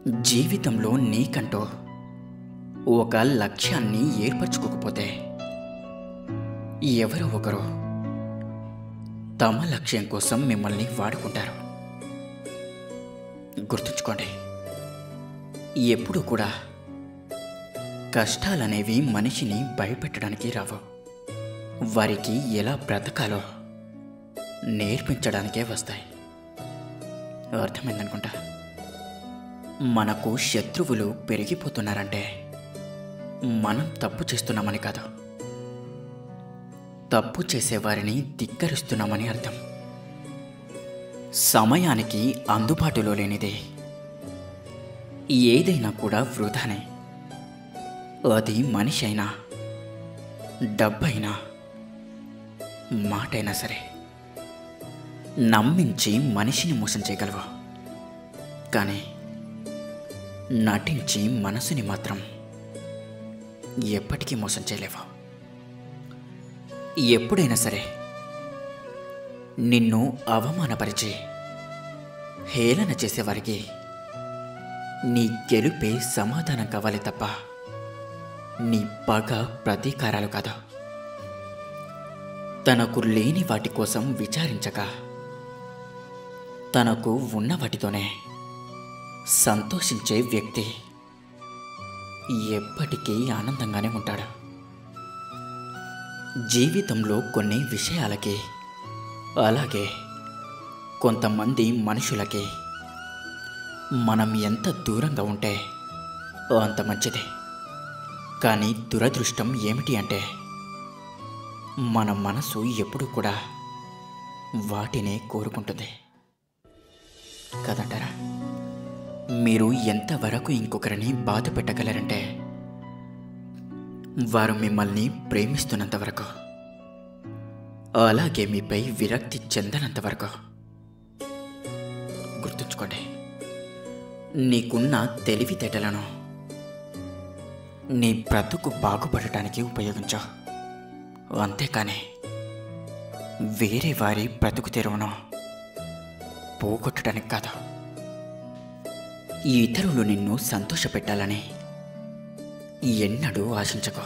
జీవితంలో నీకంటూ ఒక లక్ష్యాన్ని ఏర్పరచుకోకపోతే ఎవరో ఒకరు తమ లక్ష్యం కోసం మిమ్మల్ని వాడుకుంటారు గుర్తుంచుకోండి ఎప్పుడు కూడా కష్టాలనేవి మనిషిని భయపెట్టడానికి రావు వారికి ఎలా బ్రతకాలో నేర్పించడానికే వస్తాయి అర్థమైందనుకుంటా మనకు శత్రువులు పెరిగిపోతున్నారంటే మనం తప్పు చేస్తున్నామని కాదు తప్పు చేసేవారిని ధిక్కరిస్తున్నామని అర్థం సమయానికి అందుబాటులో లేనిదే ఏదైనా కూడా వృధానే అది మనిషి అయినా డబ్బైనా మాటైనా సరే నమ్మించి మనిషిని మోసం చేయగలవు కానీ నటించి మనసుని మాత్రం ఎప్పటికీ మోసం చేయలేవు ఎప్పుడైనా సరే నిన్ను అవమానపరిచి హేళన చేసేవారికి నీ గెలుపే సమాధానం కావాలి తప్ప నీ పగ ప్రతీకారాలు కాదు తనకు లేని వాటి కోసం విచారించక తనకు ఉన్న వాటితోనే సంతోషించే వ్యక్తి ఎప్పటికీ ఆనందంగానే ఉంటాడు జీవితంలో కొన్ని విషయాలకి అలాగే కొంతమంది మనుషులకి మనం ఎంత దూరంగా ఉంటే అంత మంచిది కానీ దురదృష్టం ఏమిటి అంటే మన మనసు ఎప్పుడు కూడా వాటినే కోరుకుంటుంది కదంటారా మీరు ఎంతవరకు ఇంకొకరిని బాధ పెట్టగలరంటే వారు మిమ్మల్ని ప్రేమిస్తున్నంత వరకు అలాగే మీపై విరక్తి చెందనంత వరకు గుర్తుంచుకోండి నీకున్న తెలివితేటలను నీ బ్రతుకు బాగుపడటానికి ఉపయోగించు అంతేకాని వేరే వారి బ్రతుకు తెరువును పోగొట్టడానికి కాదు ఈ ఇతరులు నిన్ను సంతోషపెట్టాలని ఎన్నడూ ఆశించకు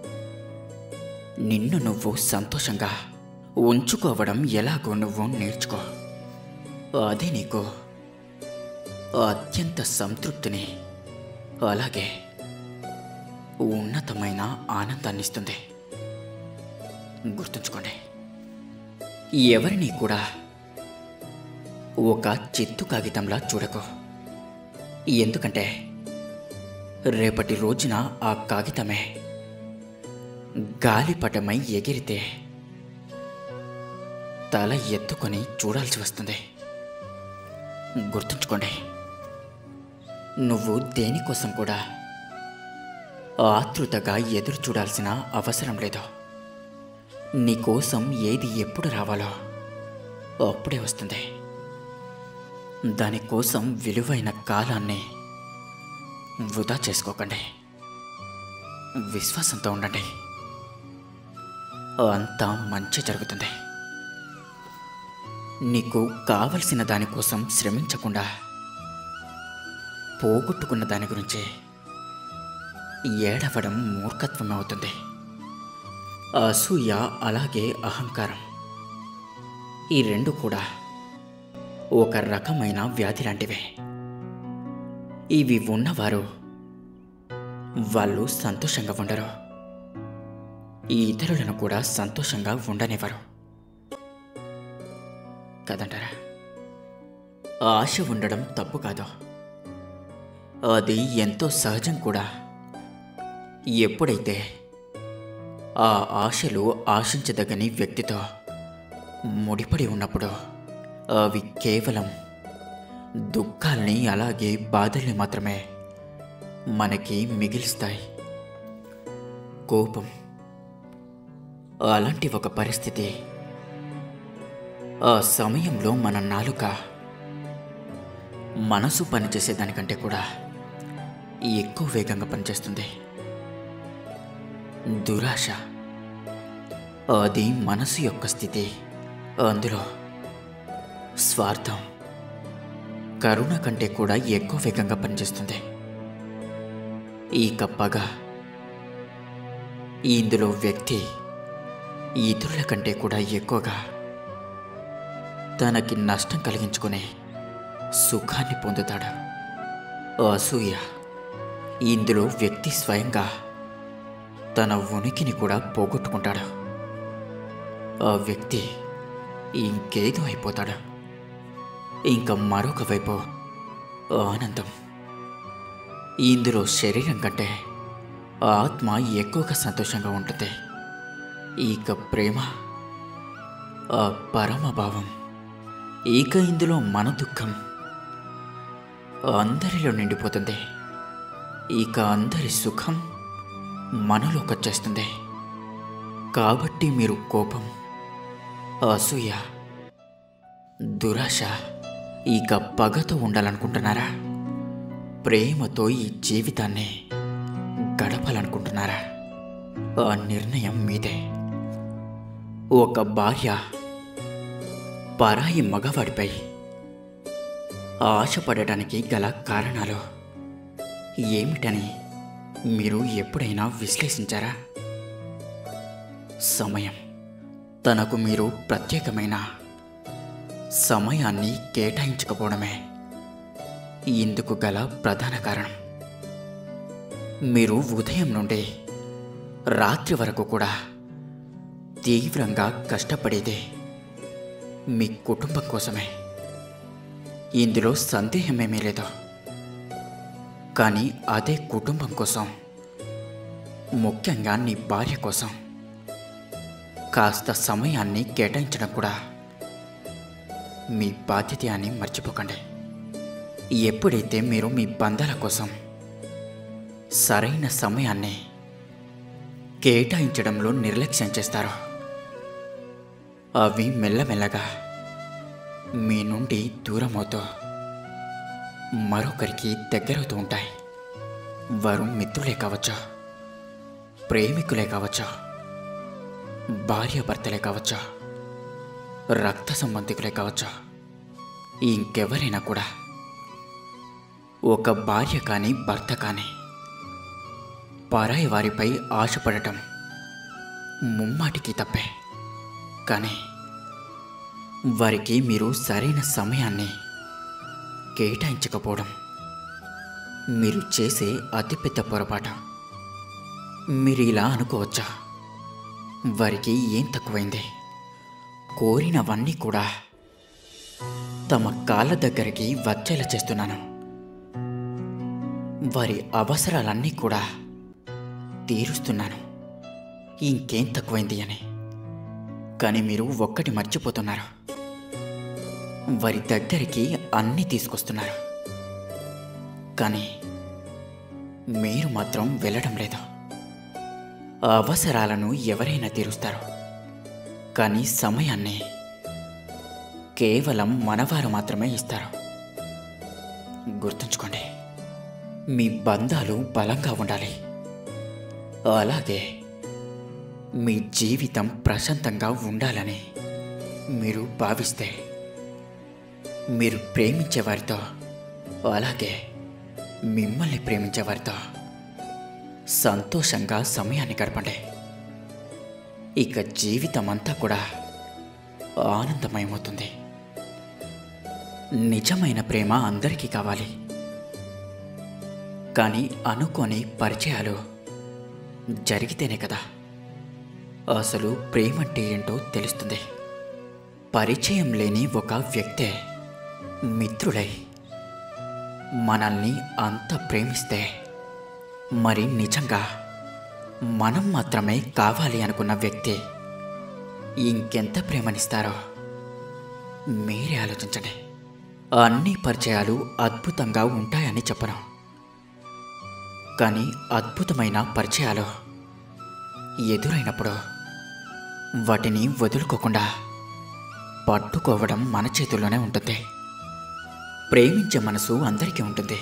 నిన్ను నువ్వు సంతోషంగా ఉంచుకోవడం ఎలాగో నువ్వు నేర్చుకో అదే నీకు అత్యంత సంతృప్తిని అలాగే ఉన్నతమైన ఆనందాన్ని ఇస్తుంది గుర్తుంచుకోండి ఎవరిని కూడా ఒక చిత్తు కాగితంలా చూడకు ఎందుకంటే రేపటి రోజున ఆ కాగితమే గాలిపటమై ఎగిరితే తల ఎత్తుకొని చూడాల్సి వస్తుంది గుర్తుంచుకోండి నువ్వు దేనికోసం కూడా ఆతృతగా ఎదురు చూడాల్సిన అవసరం లేదు నీకోసం ఏది ఎప్పుడు రావాలో అప్పుడే వస్తుంది దానికోసం విలువైన కాలాన్ని వృధా చేసుకోకండి విశ్వాసంతో ఉండండి అంతా మంచి జరుగుతుంది నీకు కావలసిన దానికోసం శ్రమించకుండా పోగొట్టుకున్న దాని గురించి ఏడవడం మూర్ఖత్వం అవుతుంది అసూయ అలాగే అహంకారం ఈ రెండు కూడా ఒక రకమైన వ్యాధి లాంటివే ఇవి ఉన్నవారు వాళ్ళు సంతోషంగా ఉండరు ఈ ఇతరులను కూడా సంతోషంగా ఉండనివ్వరు కదంటారా ఆశ ఉండడం తప్పు కాదు అది ఎంతో సహజం కూడా ఎప్పుడైతే ఆ ఆశలు ఆశించదగని వ్యక్తితో ముడిపడి ఉన్నప్పుడు అవి కేవలం దుఃఖాల్ని అలాగే బాధల్ని మాత్రమే మనకి మిగిలిస్తాయి కోపం అలాంటి ఒక పరిస్థితి ఆ సమయంలో మన నాలుక మనసు పనిచేసేదానికంటే కూడా ఎక్కువ వేగంగా పనిచేస్తుంది దురాశ అది మనసు యొక్క స్థితి అందులో స్వార్థం కరుణ కంటే కూడా ఎక్కువ వేగంగా పనిచేస్తుంది ఇక పగ ఇందులో వ్యక్తి ఇతరుల కంటే కూడా ఎక్కువగా తనకి నష్టం కలిగించుకునే సుఖాన్ని పొందుతాడు అసూయ ఇందులో వ్యక్తి స్వయంగా తన ఉనికిని కూడా పోగొట్టుకుంటాడు ఆ వ్యక్తి ఇంకేదో అయిపోతాడు ఇంకా మరొక వైపు ఆనందం ఇందులో శరీరం కంటే ఆత్మ ఎక్కువగా సంతోషంగా ఉంటుంది ఇక ప్రేమ ఆ పరమభావం ఇక ఇందులో మన దుఃఖం అందరిలో నిండిపోతుంది ఇక అందరి సుఖం మనలోకి వచ్చేస్తుంది కాబట్టి మీరు కోపం అసూయ దురాశ ఇక పగతో ఉండాలనుకుంటున్నారా ప్రేమతో ఈ జీవితాన్ని గడపాలనుకుంటున్నారా ఆ నిర్ణయం మీదే ఒక భార్య పరాయి మగవాడిపై ఆశపడటానికి గల కారణాలు ఏమిటని మీరు ఎప్పుడైనా విశ్లేషించారా సమయం తనకు మీరు ప్రత్యేకమైన సమయాన్ని కేటాయించకపోవడమే ఇందుకు గల ప్రధాన కారణం మీరు ఉదయం నుండి రాత్రి వరకు కూడా తీవ్రంగా కష్టపడేదే మీ కుటుంబం కోసమే ఇందులో సందేహమేమీ లేదు కానీ అదే కుటుంబం కోసం ముఖ్యంగా నీ భార్య కోసం కాస్త సమయాన్ని కేటాయించడం కూడా మీ బాధ్యత అని మర్చిపోకండి ఎప్పుడైతే మీరు మీ బంధాల కోసం సరైన సమయాన్ని కేటాయించడంలో నిర్లక్ష్యం చేస్తారో అవి మెల్లమెల్లగా మీ నుండి దూరమవుతూ మరొకరికి దగ్గరవుతూ ఉంటాయి వారు మిత్రులే కావచ్చు ప్రేమికులే కావచ్చు భార్యాభర్తలే కావచ్చు రక్త సంబంధికులే కావచ్చు ఇంకెవరైనా కూడా ఒక భార్య కానీ భర్త కానీ పరాయి వారిపై ఆశపడటం ముమ్మాటికి తప్పే కానీ వారికి మీరు సరైన సమయాన్ని కేటాయించకపోవడం మీరు చేసే అతిపెద్ద పొరపాటు మీరు ఇలా అనుకోవచ్చా వారికి ఏం తక్కువైంది కోరినవన్నీ కూడా తమ కాళ్ళ దగ్గరికి వచ్చేలా చేస్తున్నాను వారి అవసరాలన్నీ కూడా తీరుస్తున్నాను ఇంకేం తక్కువైంది అని కానీ మీరు ఒక్కటి మర్చిపోతున్నారు వారి దగ్గరికి అన్నీ తీసుకొస్తున్నారు కానీ మీరు మాత్రం వెళ్ళడం లేదు ఆ అవసరాలను ఎవరైనా తీరుస్తారు కానీ సమయాన్ని కేవలం మనవారు మాత్రమే ఇస్తారు గుర్తుంచుకోండి మీ బంధాలు బలంగా ఉండాలి అలాగే మీ జీవితం ప్రశాంతంగా ఉండాలని మీరు భావిస్తే మీరు ప్రేమించే వారితో అలాగే మిమ్మల్ని ప్రేమించే వారితో సంతోషంగా సమయాన్ని గడపండి ఇక జీవితం అంతా కూడా ఆనందమయమవుతుంది నిజమైన ప్రేమ అందరికీ కావాలి కానీ అనుకోని పరిచయాలు జరిగితేనే కదా అసలు ప్రేమ అంటే ఏంటో తెలుస్తుంది పరిచయం లేని ఒక వ్యక్తే మిత్రుడై మనల్ని అంత ప్రేమిస్తే మరి నిజంగా మనం మాత్రమే కావాలి అనుకున్న వ్యక్తి ఇంకెంత ప్రేమనిస్తారో మీరే ఆలోచించండి అన్ని పరిచయాలు అద్భుతంగా ఉంటాయని చెప్పను కానీ అద్భుతమైన పరిచయాలు ఎదురైనప్పుడు వాటిని వదులుకోకుండా పట్టుకోవడం మన చేతుల్లోనే ఉంటుంది ప్రేమించే మనసు అందరికీ ఉంటుంది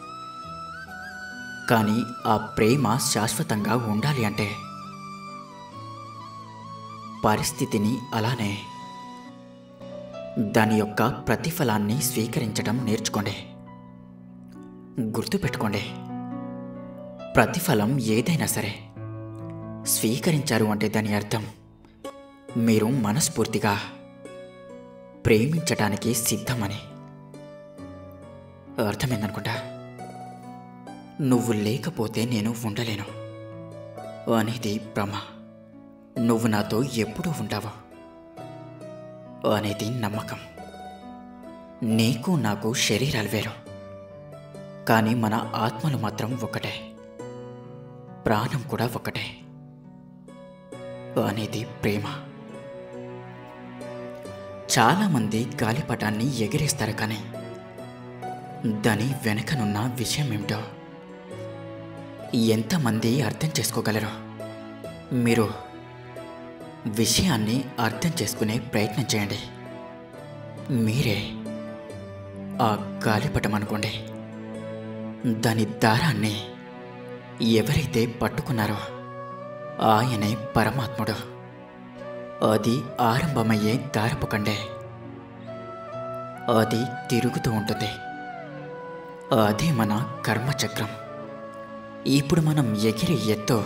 కానీ ఆ ప్రేమ శాశ్వతంగా ఉండాలి అంటే పరిస్థితిని అలానే దాని యొక్క ప్రతిఫలాన్ని స్వీకరించడం నేర్చుకోండి గుర్తుపెట్టుకోండి ప్రతిఫలం ఏదైనా సరే స్వీకరించారు అంటే దాని అర్థం మీరు మనస్ఫూర్తిగా ప్రేమించటానికి సిద్ధమని అర్థమైందనుకుంటా నువ్వు లేకపోతే నేను ఉండలేను అనేది భ్రమ నువ్వు నాతో ఎప్పుడూ ఉంటావు అనేది నమ్మకం నీకు నాకు శరీరాలు వేరు కానీ మన ఆత్మలు మాత్రం ఒకటే ప్రాణం కూడా ఒకటే అనేది ప్రేమ చాలామంది గాలిపటాన్ని ఎగిరేస్తారు కానీ దాని వెనకనున్న విషయం ఏమిటో ఎంతమంది అర్థం చేసుకోగలరు మీరు విషయాన్ని అర్థం చేసుకునే ప్రయత్నం చేయండి మీరే ఆ గాలిపటం అనుకోండి దాని దారాన్ని ఎవరైతే పట్టుకున్నారో ఆయనే పరమాత్ముడు అది ఆరంభమయ్యే దారపు కండే అది తిరుగుతూ ఉంటుంది అదే మన కర్మచక్రం ఇప్పుడు మనం ఎగిరే ఎత్తు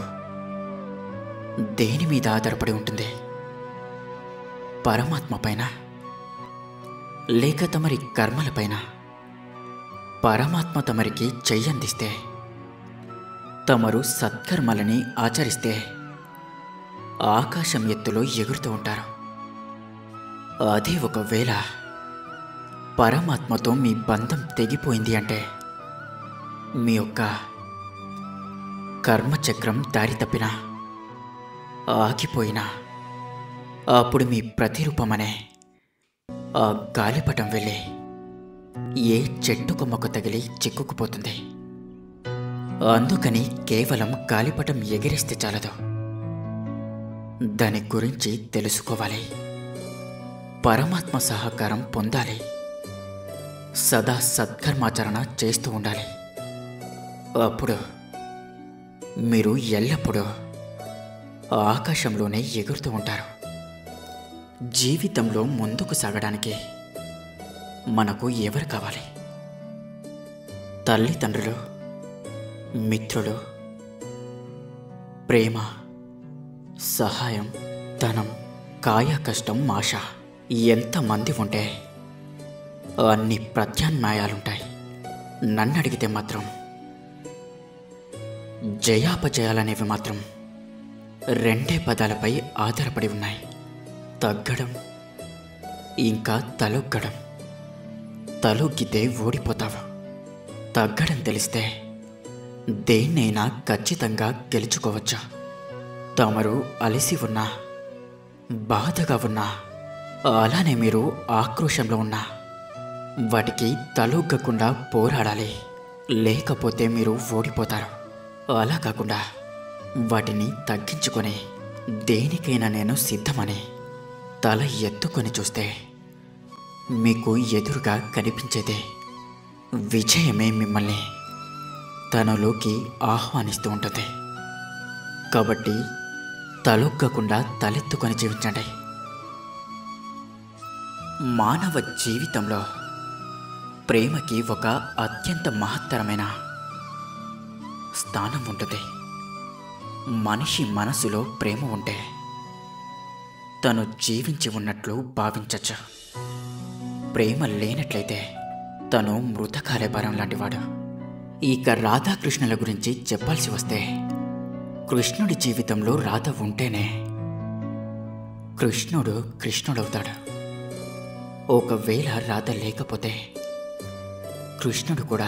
దేని మీద ఆధారపడి ఉంటుంది పరమాత్మ పైన లేక తమరి కర్మలపైన పరమాత్మ తమరికి చెయ్యందిస్తే తమరు సత్కర్మలని ఆచరిస్తే ఆకాశం ఎత్తులో ఎగురుతూ ఉంటారు అదే ఒకవేళ పరమాత్మతో మీ బంధం తెగిపోయింది అంటే మీ యొక్క కర్మచక్రం దారి తప్పినా ఆగిపోయినా అప్పుడు మీ ప్రతిరూపమనే ఆ గాలిపటం వెళ్ళి ఏ చెట్టు కొమ్మకు తగిలి చిక్కుకుపోతుంది అందుకని కేవలం గాలిపటం ఎగిరిస్తే చాలదు దాని గురించి తెలుసుకోవాలి పరమాత్మ సహకారం పొందాలి సదా సత్కర్మాచరణ చేస్తూ ఉండాలి అప్పుడు మీరు ఎల్లప్పుడూ ఆకాశంలోనే ఎగురుతూ ఉంటారు జీవితంలో ముందుకు సాగడానికి మనకు ఎవరు కావాలి తల్లిదండ్రులు మిత్రులు ప్రేమ సహాయం ధనం కాయ కష్టం ఆశ ఎంతమంది ఉంటే అన్ని ప్రత్యామ్నాయాలుంటాయి నన్ను అడిగితే మాత్రం జయాపజయాలనేవి మాత్రం రెండే పదాలపై ఆధారపడి ఉన్నాయి తగ్గడం ఇంకా తలొగ్గడం తలొగ్గితే ఓడిపోతావు తగ్గడం తెలిస్తే దేన్నైనా ఖచ్చితంగా గెలుచుకోవచ్చు తమరు అలసి ఉన్నా బాధగా ఉన్నా అలానే మీరు ఆక్రోశంలో ఉన్నా వాటికి తలొగ్గకుండా పోరాడాలి లేకపోతే మీరు ఓడిపోతారు అలా కాకుండా వాటిని తగ్గించుకొని దేనికైనా నేను సిద్ధమని తల ఎత్తుకొని చూస్తే మీకు ఎదురుగా కనిపించేదే విజయమే మిమ్మల్ని తనలోకి ఆహ్వానిస్తూ ఉంటుంది కాబట్టి తలొగ్గకుండా తలెత్తుకొని జీవించండి మానవ జీవితంలో ప్రేమకి ఒక అత్యంత మహత్తరమైన స్థానం ఉంటుంది మనిషి మనసులో ప్రేమ ఉంటే తను జీవించి ఉన్నట్లు భావించచ్చు ప్రేమ లేనట్లయితే తను మృతకాలే భారం లాంటివాడు ఇక రాధాకృష్ణుల గురించి చెప్పాల్సి వస్తే కృష్ణుడి జీవితంలో రాధ ఉంటేనే కృష్ణుడు కృష్ణుడవుతాడు ఒకవేళ రాధ లేకపోతే కృష్ణుడు కూడా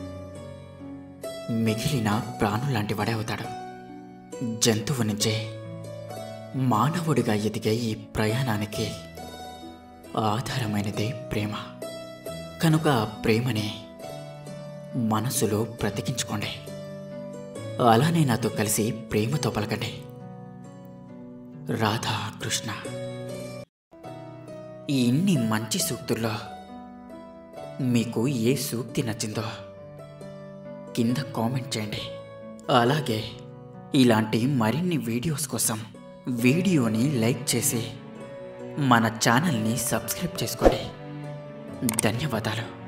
మిగిలిన ప్రాణులాంటి వాడే అవుతాడు జంతువు నుంచే మానవుడిగా ఎదిగే ఈ ప్రయాణానికి ఆధారమైనదే ప్రేమ కనుక ఆ ప్రేమని మనసులో బ్రతికించుకోండి అలానే నాతో కలిసి ప్రేమతో పలకండి రాధా కృష్ణ ఈ ఇన్ని మంచి సూక్తుల్లో మీకు ఏ సూక్తి నచ్చిందో కింద కామెంట్ చేయండి అలాగే ఇలాంటి మరిన్ని వీడియోస్ కోసం వీడియోని లైక్ చేసి మన ఛానల్ని సబ్స్క్రైబ్ చేసుకోండి ధన్యవాదాలు